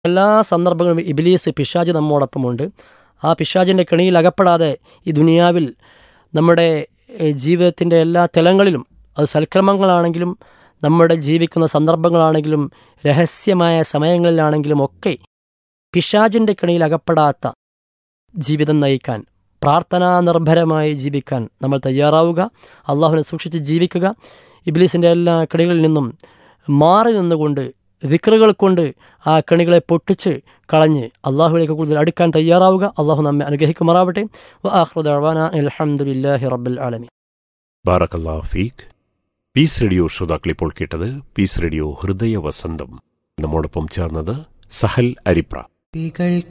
എല്ലാ സന്ദർഭങ്ങളും ഇബിലീസ് പിശാജ് നമ്മോടൊപ്പമുണ്ട് ആ പിശാജിൻ്റെ കെണിയിൽ അകപ്പെടാതെ ഈ ദുനിയാവിൽ നമ്മുടെ ജീവിതത്തിൻ്റെ എല്ലാ തലങ്ങളിലും അത് സൽക്രമങ്ങളാണെങ്കിലും നമ്മുടെ ജീവിക്കുന്ന സന്ദർഭങ്ങളാണെങ്കിലും രഹസ്യമായ സമയങ്ങളിലാണെങ്കിലും ഒക്കെ പിശാജിൻ്റെ കെണിയിൽ അകപ്പെടാത്ത ജീവിതം നയിക്കാൻ പ്രാർത്ഥനാ നിർഭരമായി ജീവിക്കാൻ നമ്മൾ തയ്യാറാവുക അള്ളാഹുവിനെ സൂക്ഷിച്ച് ജീവിക്കുക ഇബ്ലീസിൻ്റെ എല്ലാ കെണികളിൽ നിന്നും മാറി നിന്നുകൊണ്ട് ദിക്റുകൾ കൊണ്ട് ആ കണികളെ പൊട്ടിച്ച് കളഞ്ഞ് അള്ളാഹുവിലേക്ക് കൂടുതൽ അടുക്കാൻ തയ്യാറാവുക അള്ളാഹു നമ്മെ അനുഗ്രഹിക്കുമാറാവട്ടെ അലഹമുല്ലാഹി റബ്ബുൽ ആലമി ബാറക്കല്ലാ ഫീഖ് പീസ് റേഡിയോ ശ്രോതാക്കൾ ഇപ്പോൾ കേട്ടത് പീസ് റേഡിയോ ഹൃദയ വസന്തം നമ്മോടൊപ്പം ചേർന്നത് സഹൽ അരിപ്ര